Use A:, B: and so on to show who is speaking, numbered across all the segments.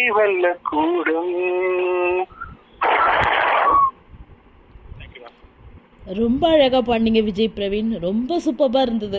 A: வெல்ல கூடும்
B: ரொம்ப அழகா பாடினீங்க விஜய் பிரவீன் ரொம்ப சூப்பரா இருந்தது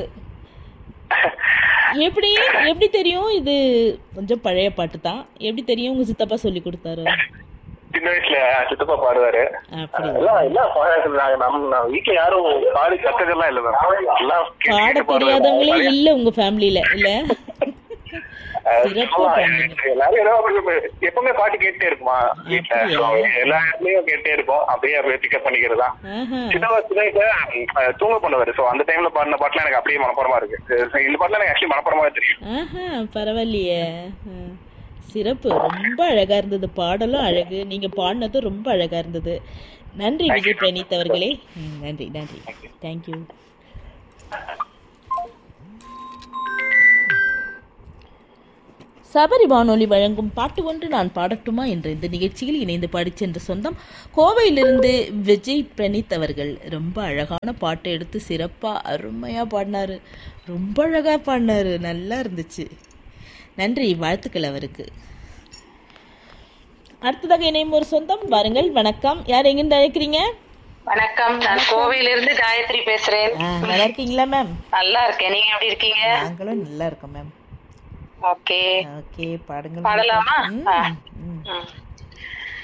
B: எப்படி எப்படி தெரியும் இது கொஞ்சம் பழைய பாட்டு தான் எப்படி தெரியும் உங்க சித்தப்பா சொல்லி கொடுத்தாரு
A: சின்ன வயசுல சித்தப்பா பாடுவாரு
B: அப்படி
A: எல்லாம் எல்லாம் பாடுறாங்க நம்ம நம்ம வீட்டுல யாரும் பாடி கத்ததெல்லாம் இல்ல மேம் எல்லாம் கேட்டு
B: பாட
A: கேட்டு பாடுவாங்க.
B: தெரியாதவங்களே இல்ல உங்க ஃபேமிலில இல்ல
A: அஹ்
B: சிறப்பா
A: ஆமா,
B: பாடுனீங்க.
A: எல்லாரும் ஏதோ அப்படி எப்பவுமே பாட்டு கேட்டே இருக்குமா வீட்டுல
B: அப்படியா?
A: So, எல்லா இடத்துலயும் கேட்டே இருக்கும் அப்படியே அப்படியே பிக்கப் பண்ணிக்கிறதா
B: ஆஹா.
A: சின்ன வயசுல இப்ப, அஹ், தூங்க பண்ணுவாரு சோ அந்த டைம்ல பாடின பாட்டுலாம் எனக்கு அப்படியே மனப்பரமா இருக்கு So, இந்த பாட்டுலாம் எனக்கு ஆக்சுவலி மனப்பரமா தெரியும்
B: ஆஹா பரவாயில்லையே ஆ. சிறப்பு ரொம்ப அழகா இருந்தது பாடலும் அழகு நீங்க பாடினதும் ரொம்ப அழகா இருந்தது நன்றி விஜய் பிரணீத் அவர்களே ம், நன்றி நன்றி தேங்க்யூ சபரி வானொலி வழங்கும் பாட்டு ஒன்று நான் பாடட்டுமா என்ற இந்த நிகழ்ச்சியில் இணைந்து பாடிச் சென்ற சொந்தம் கோவையிலிருந்து விஜய் பிரணீத் அவர்கள் ரொம்ப அழகான பாட்டு எடுத்து சிறப்பாக அருமையாக பாடினாரு ரொம்ப அழகாக பாடினாரு நல்லா இருந்துச்சு நன்றி வாழ்த்துக்கள் அவருக்கு அடுத்ததாக இணையும் ஒரு சொந்தம் வாருங்கள் வணக்கம் யார் எங்கிருந்து அழைக்கிறீங்க
C: வணக்கம் நான் கோவையிலிருந்து காயத்ரி பேசுறேன்
B: ஆ, நல்லா இருக்கீங்களா மேம்
C: நல்லா இருக்கேன் நீங்க எப்படி இருக்கீங்க
B: நாங்களும் நல்லா இருக்கோம் மேம்
C: ஓகே
B: ஓகே பாடுங்கள்
C: பாடலாமா?
B: ம்,
C: ஆ.
B: ம்.
C: ம்.